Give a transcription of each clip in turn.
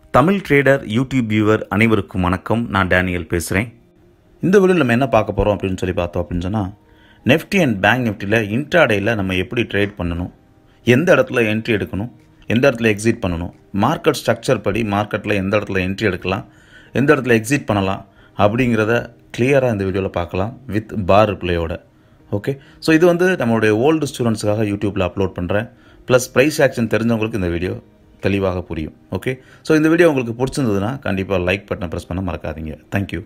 Tamil trader YouTube viewer அனைவருக்கும் வணக்கம் நான் டேனியல் பேசுகிறேன் இந்த வீடியோவில் நம்ம என்ன பார்க்க போகிறோம் அப்படின்னு சொல்லி பார்த்தோம் அப்படின்னு சொன்னால் நெஃப்டி அண்ட் பேங்க் நிஃப்டியில் இன்ட்ராடேயில் நம்ம எப்படி ட்ரேட் பண்ணணும் எந்த இடத்துல என்ட்ரி எடுக்கணும் எந்த இடத்துல எக்ஸிட் பண்ணணும் மார்க்கெட் ஸ்ட்ரக்சர் படி மார்க்கெட்டில் எந்த இடத்துல என்ட்ரி எடுக்கலாம் எந்த இடத்துல எக்ஸிட் பண்ணலாம் அப்படிங்கிறத கிளியராக இந்த வீடியோவில் பார்க்கலாம் வித் பார் ரிப்ளையோட ஓகே ஸோ இது வந்து நம்மளுடைய ஓல்டு ஸ்டூடெண்ட்ஸுக்காக யூடியூப்பில் அப்லோட் பண்ணுறேன் ப்ளஸ் ப்ரைஸ் ஆக்ஷன் தெரிஞ்சவங்களுக்கு இந்த வீடியோ தெளிவாக புரியும் ஓகே ஸோ இந்த வீடியோ உங்களுக்கு பிடிச்சிருந்ததுன்னா கண்டிப்பாக லைக் பட்டனை ப்ரெஸ் பண்ண மறக்காதீங்க தேங்க்யூ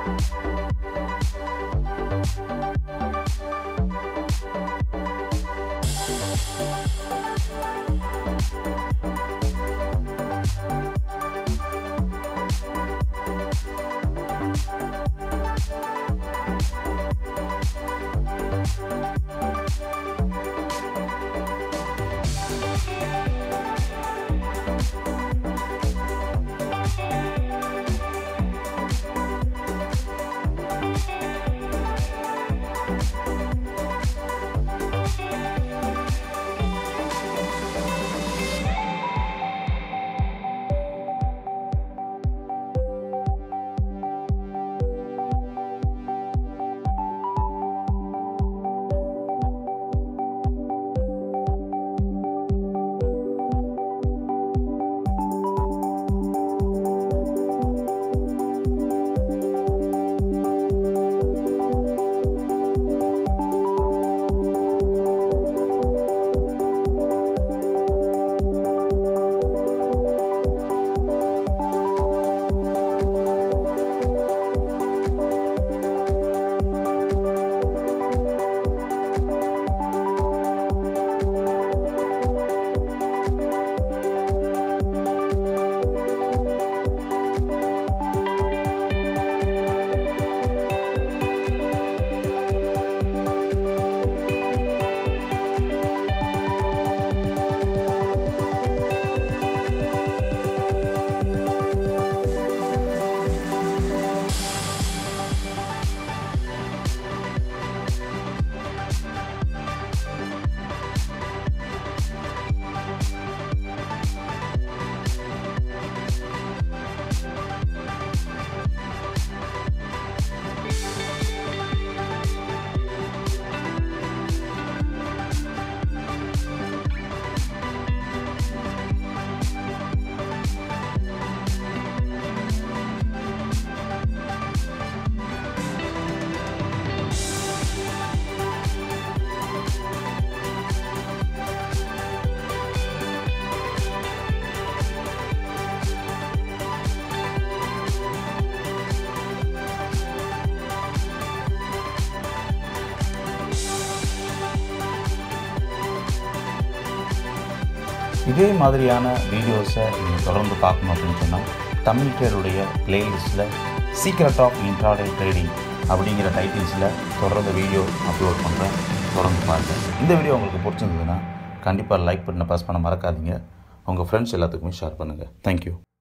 இதே மாதிரியான வீடியோஸை நீங்கள் தொடர்ந்து பார்க்கணும் அப்படின்னு சொன்னால் தமிழ் ட்ரேடுடைய பிளேலிஸ்ட்டில் சீக்ரெட் ஆஃப் இன்ட்ராடே ட்ரேடிங் அப்படிங்கிற டைட்டில்ஸில் தொடர்ந்து வீடியோ அப்லோட் பண்ணுறேன் தொடர்ந்து பாருங்கள் இந்த வீடியோ உங்களுக்கு பிடிச்சிருந்ததுன்னா கண்டிப்பாக லைக் பண்ண ப்ரெஸ் பண்ண மறக்காதீங்க உங்கள் ஃப்ரெண்ட்ஸ் எல்லாத்துக்குமே ஷேர் பண்ணுங்கள் தேங்க்யூ